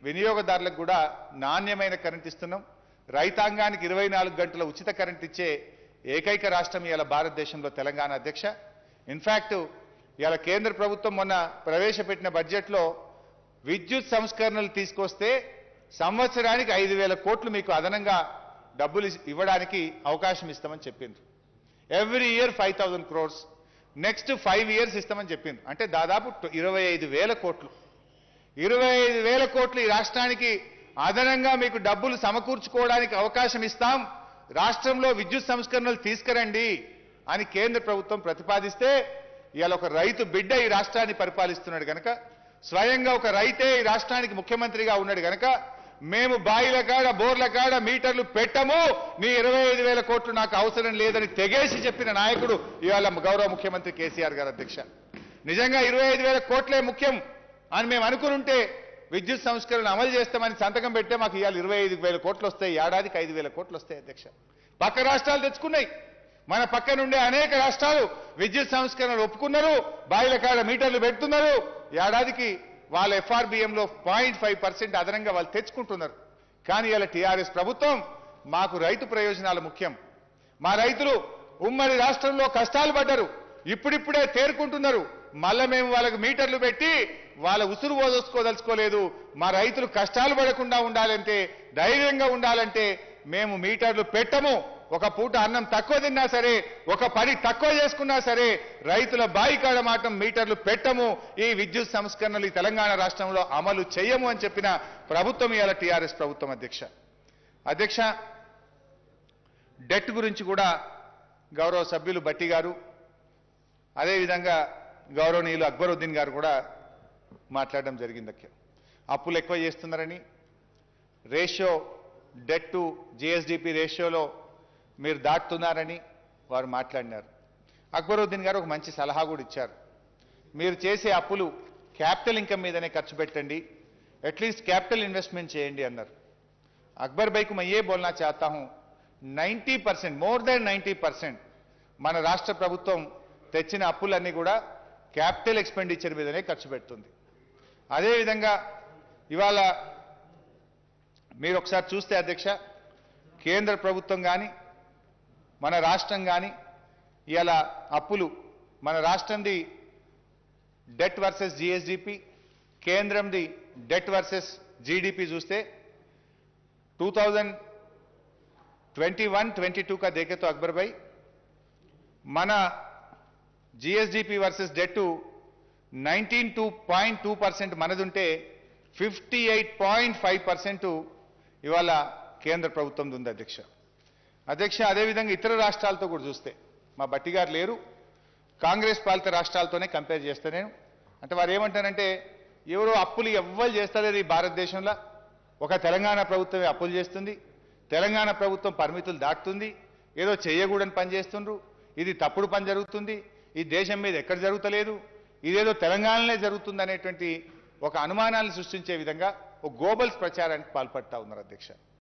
వినియోగదారులకు కూడా నాణ్యమైన కరెంట్ ఇస్తున్నాం రైతాంగానికి ఇరవై నాలుగు గంటల ఉచిత కరెంట్ ఇచ్చే ఏకైక రాష్ట్రం ఇవాళ భారతదేశంలో తెలంగాణ అధ్యక్ష ఇన్ఫ్యాక్ట్ ఇవాళ కేంద్ర ప్రభుత్వం మొన్న ప్రవేశపెట్టిన బడ్జెట్లో విద్యుత్ సంస్కరణలు తీసుకొస్తే సంవత్సరానికి ఐదు వేల కోట్లు మీకు అదనంగా డబ్బులు ఇస్- ఇవ్వడానికి అవకాశం ఇస్తామని చెప్పింది every year five thousand crores next five years ఇస్తామని చెప్పింది అంటే దాదాపు టు- ఇరవై ఐదు వేల కోట్లు ఇరవై ఐదు వేల కోట్లు ఈ రాష్ట్రానికి అదనంగా మీకు డబ్బులు సమకూర్చుకోవడానికి అవకాశం ఇస్తాం రాష్ట్రంలో విద్యుత్ సంస్కరణలు తీసుకురండి అని కేంద్ర ప్రభుత్వం ప్రతిపాదిస్తే ఇవాళ ఒక రైతు బిడ్డ ఈ రాష్ట్రాన్ని పరిపాలిస్తున్నాడు గనక స్వయంగా ఒక రైతే ఈ రాష్ట్రానికి ముఖ్యమంత్రిగా ఉన్నాడు గనక మేము బాయిల కాడ బోర్ల కాడ మీటర్లు పెట్టము నీ ఇరవై ఐదు వేల కోట్లు నాకు అవసరం లేదని తెగేసి చెప్పిన నాయకుడు ఇవాళ గౌరవ ముఖ్యమంత్రి కేసీఆర్ గారు అధ్యక్ష నిజంగా ఇరవై ఐదు వేల కోట్లే ముఖ్యం అని మేము అనుకుని ఉంటే విద్యుత్ సంస్కరణ అమలు చేస్తామని సంతకం పెట్టే మాకు ఇవాళ ఇరవై ఐదు వేల కోట్లు వస్తాయి ఏడాదికి ఐదు వేల కోట్లు వస్తాయి అధ్యక్ష పక్క రాష్ట్రాలు తెచ్చుకున్నాయి మన పక్క నుండే అనేక రాష్ట్రాలు విద్యుత్ సంస్కరణలు ఒప్పుకున్నారు బాయిల కాడ మీటర్లు పెడుతున్నారు ఏడాదికి వాళ్ళ ఎఫ్ఆర్బిఎంలో పాయింట్ ఫైవ్ పర్సెంట్ అదనంగా వాళ్ళు తెచ్చుకుంటున్నారు కానీ ఇలా టీఆర్ఎస్ ప్రభుత్వం మాకు రైతు ప్రయోజనాలు ముఖ్యం మా రైతులు ఉమ్మడి రాష్ట్రంలో కష్టాలు పడ్డారు ఇప్పుడిప్పుడే తేరుకుంటున్నారు మళ్ళా మేము వాళ్ళకి మీటర్లు పెట్టి వాళ్ళ ఉసురు ఓదోసుకోదలుచుకోలేదు మా రైతులు కష్టాలు పడకుండా ఉండాలంటే ధైర్యంగా ఉండాలంటే మేము మీటర్లు పెట్టము ఒక పూట అన్నం తక్కువ తిన్నా సరే ఒక పని తక్కువ చేసుకున్నా సరే రైతుల బాయి కాడ మాటం మీటర్లు పెట్టము ఈ విద్యుత్ సంస్కరణలు ఈ తెలంగాణ రాష్ట్రంలో అమలు చేయము అని చెప్పిన ప్రభుత్వం ఇవాళ టీఆర్ఎస్ ప్రభుత్వం అధ్యక్ష అధ్యక్ష డెట్ గురించి కూడా గౌరవ సభ్యులు బట్టి గారు అదేవిధంగా గౌరవనీయులు అక్బరుద్దీన్ గారు కూడా మాట్లాడడం జరిగింది అక్క అప్పులు ఎక్కువ చేస్తున్నారని రేషియో డెట్ టు జిఎస్డిపి రేషియోలో మీరు దాటుతున్నారని వారు మాట్లాడినారు అక్బరుద్దీన్ గారు ఒక మంచి సలహా కూడా ఇచ్చారు మీరు చేసే అప్పులు క్యాపిటల్ ఇన్కమ్ మీదనే ఖర్చు పెట్టండి అట్లీస్ట్ క్యాపిటల్ ఇన్వెస్ట్మెంట్ చేయండి అన్నారు अकबर भाई को मैं ये बोलना चाहता हूं 90 percent more than ninety percent మన రాష్ట్ర ప్రభుత్వం తెచ్చిన అప్పులన్నీ కూడా క్యాపిటల్ ఎక్స్పెండిచర్ మీదనే ఖర్చు పెడుతుంది అదేవిధంగా ఇవాళ మీరు ఒకసారి చూస్తే అధ్యక్ష కేంద్ర ప్రభుత్వం కానీ మన రాష్ట్రం కానీ ఇవాళ అప్పులు మన రాష్ట్రంది డెట్ వర్సెస్ జిఎస్డిపి కేంద్రంది డెట్ వర్సెస్ జీడిపి చూస్తే 2021 22 का देखे तो अकबर भाई మన GSDP versus debt nineteen two point two percent మనదుంటే fifty eight point five percent ఇవాళ కేంద్ర ప్రభుత్వం ఉంది అధ్యక్ష అధ్యక్ష అదేవిధంగా ఇతర రాష్ట్రాలతో కూడా చూస్తే మా బట్టి గారు లేరు కాంగ్రెస్ పాలిత రాష్ట్రాలతోనే కంపేర్ చేస్తే నేను అంటే వారు ఏమంటారంటే ఎవరో అప్పులు ఎవ్వరు చేస్తలేరు ఈ భారతదేశంలో ఒక తెలంగాణ ప్రభుత్వమే అప్పులు చేస్తుంది తెలంగాణ ప్రభుత్వం పరిమితులు దాటుతుంది ఏదో చేయకూడని పని చేస్తుండ్రు ఇది తప్పుడు పని జరుగుతుంది ఈ దేశం మీద ఎక్కడ జరుగుతలేదు ఇదేదో తెలంగాణలో జరుగుతుంది అనేటువంటి ఒక అనుమానాలను సృష్టించే విధంగా ఒక గోబల్స్ ప్రచారానికి పాల్పడతా ఉన్నారు అధ్యక్ష